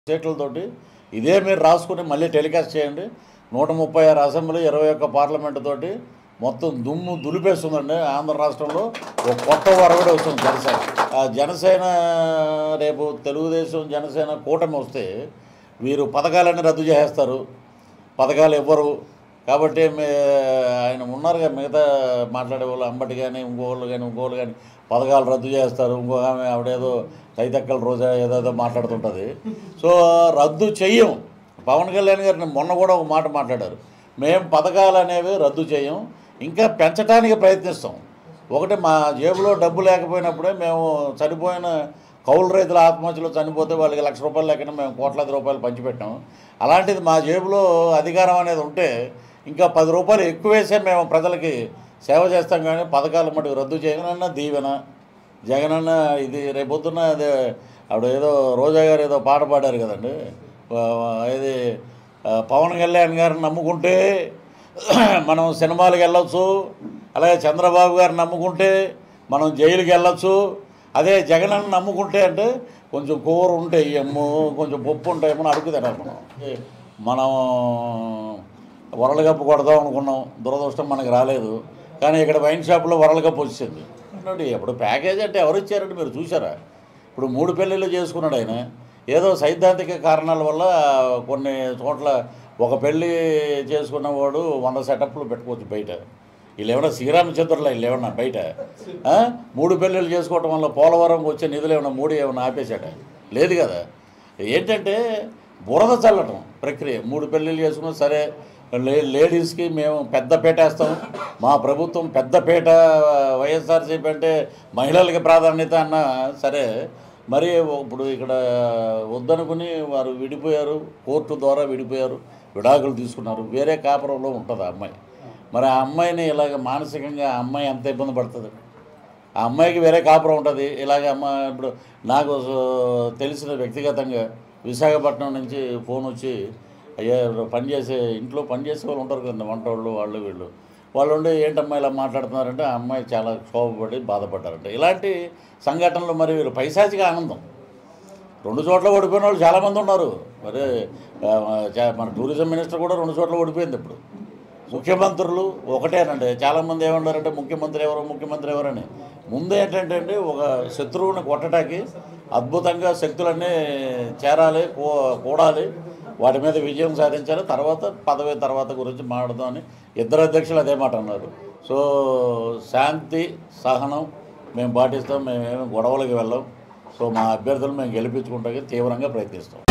సీట్లతోటి ఇదే మీరు రాసుకుని మళ్ళీ టెలికాస్ట్ చేయండి నూట ముప్పై ఆరు అసెంబ్లీ ఇరవై ఒక్క పార్లమెంట్ తోటి మొత్తం దుమ్ము దులిపేస్తుందండి ఆంధ్ర రాష్ట్రంలో ఒక కొత్త వరవడి వస్తుంది జనసేన ఆ జనసేన రేపు తెలుగుదేశం జనసేన కూటమి వస్తే వీరు పథకాలన్నీ రద్దు చేసేస్తారు పథకాలు ఇవ్వరు కాబట్టి మే ఆయన ఉన్నారుగా మిగతా మాట్లాడే వాళ్ళు అంబటి కానీ ఇంకోళ్ళు కానీ ఇంకోళ్ళు కానీ పథకాలు రద్దు చేస్తారు ఇంకో ఆమె ఆవిడేదో తైతక్కల రోజా ఏదేదో మాట్లాడుతుంటుంది సో రద్దు చెయ్యం పవన్ కళ్యాణ్ గారిని మొన్న కూడా ఒక మాట మాట్లాడారు మేము పథకాలు అనేవి రద్దు చేయం ఇంకా పెంచడానికి ప్రయత్నిస్తాం ఒకటి మా జేబులో డబ్బు లేకపోయినప్పుడే మేము చనిపోయిన కౌలు రైతుల ఆత్మహత్యలో చనిపోతే వాళ్ళకి లక్ష రూపాయలు లెక్కన మేము కోట్లాది రూపాయలు పంచిపెట్టాం అలాంటిది మా జేబులో అధికారం అనేది ఉంటే ఇంకా పది రూపాయలు ఎక్కువ వేసే మేము ప్రజలకి సేవ చేస్తాం కానీ పథకాలు మటుకు రద్దు చేయనన్న దీవెన జగనన్న ఇది రేపొద్దున అదే ఆవిడ ఏదో రోజా గారు ఏదో పాట పాడారు కదండి ఆ, ఇది ఆ, పవన్ కళ్యాణ్ గారిని నమ్ముకుంటే మనం సినిమాలకు వెళ్ళొచ్చు అలాగే చంద్రబాబు గారిని నమ్ముకుంటే మనం జైలుకి వెళ్ళొచ్చు అదే జగనన్న నమ్ముకుంటే అంటే కొంచెం కూర ఉంటే ఏమో కొంచెం పప్పు ఉంటాయేమో అడుగు తినాలి మనం మనం వరల్డ్ కప్ కొడదాం అనుకున్నాం దురదృష్టం మనకి రాలేదు కానీ ఇక్కడ వైన్ షాప్లో వరల్డ్ కప్ వచ్చింది అంటే ఇప్పుడు ప్యాకేజ్ అంటే ఎవరు ఇచ్చారంటే మీరు చూసారా ఇప్పుడు మూడు పెళ్ళిళ్ళు చేసుకున్నాడు ఆయన ఏదో సైద్ధాంతిక కారణాల వల్ల కొన్ని చోట్ల ఒక పెళ్ళి చేసుకున్నవాడు వంద సెటప్లు పెట్టుకోవచ్చు బయట వీళ్ళు ఏమన్నా శ్రీరామచంద్రుల వీళ్ళు ఏమన్నా బయట ఆ? మూడు పెళ్ళిళ్ళు చేసుకోవటం వల్ల పోలవరంకి వచ్చే నిధులు ఏమన్నా మూడు ఏమన్నా ఆపేశాడ లేదు కదా ఏంటంటే బురద చల్లటం ప్రక్రియ మూడు పెళ్ళిళ్ళు చేసుకున్నా సరే లే లేడీస్కి మేము పెద్ద పీట వేస్తాం మా ప్రభుత్వం పెద్ద పీట వైఎస్ఆర్సీపీ అంటే మహిళలకి ప్రాధాన్యత అన్న సరే మరి ఇప్పుడు ఇక్కడ వద్దనుకుని వారు విడిపోయారు కోర్టు ద్వారా విడిపోయారు విడాకులు తీసుకున్నారు వేరే కాపురంలో ఉంటుంది ఆ అమ్మాయి మరి ఆ అమ్మాయిని ఇలాగ మానసికంగా ఆ అమ్మాయి ఎంత ఇబ్బంది పడుతుంది ఆ అమ్మాయికి వేరే కాపురం ఉంటుంది ఇలాగ అమ్మ ఇప్పుడు నాకు స- తెలిసిన వ్యక్తిగతంగా విశాఖపట్నం నుంచి ఫోన్ వచ్చి అయ్యా పనిచేసే ఇంట్లో పనిచేసే వాళ్ళు ఉంటారు కదా వంట వాళ్ళు వాళ్ళు వీళ్ళు వాళ్ళు ఉండి ఏంటమ్మా ఇలా మాట్లాడుతున్నారంటే ఆ అమ్మాయి చాలా క్షోభపడి బాధపడ్డారంట ఇలాంటి సంఘటనలు మరి వీళ్ళు పైశాచిక ఆనందం రెండు చోట్ల ఓడిపోయిన వాళ్ళు చాలామంది ఉన్నారు మరి ఆ, చా- మన టూరిజం మినిస్టర్ కూడా రెండు చోట్ల ఓడిపోయింది ఇప్పుడు ముఖ్యమంత్రులు ఒకటేనండి చాలామంది ఏమన్నారంటే ముఖ్యమంత్రి ఎవరు ముఖ్యమంత్రి ఎవరని ముందు ఏంటంటే అండి ఒక శత్రువుని కొట్టడానికి అద్భుతంగా శక్తులన్నీ చేరాలి కూ- కూడాలి వాటి మీద విజయం సాధించాలి తర్వాత పదవి తర్వాత గురించి మాట్లాడదామని ఇద్దరు అధ్యక్షులు అదే మాట అన్నారు సో శాంతి సహనం మేము పాటిస్తాం మేమేమి గొడవలకి వెళ్ళాం సో మా అభ్యర్థులు మేము గెలిపించుకుంటానికి తీవ్రంగా ప్రయత్నిస్తాం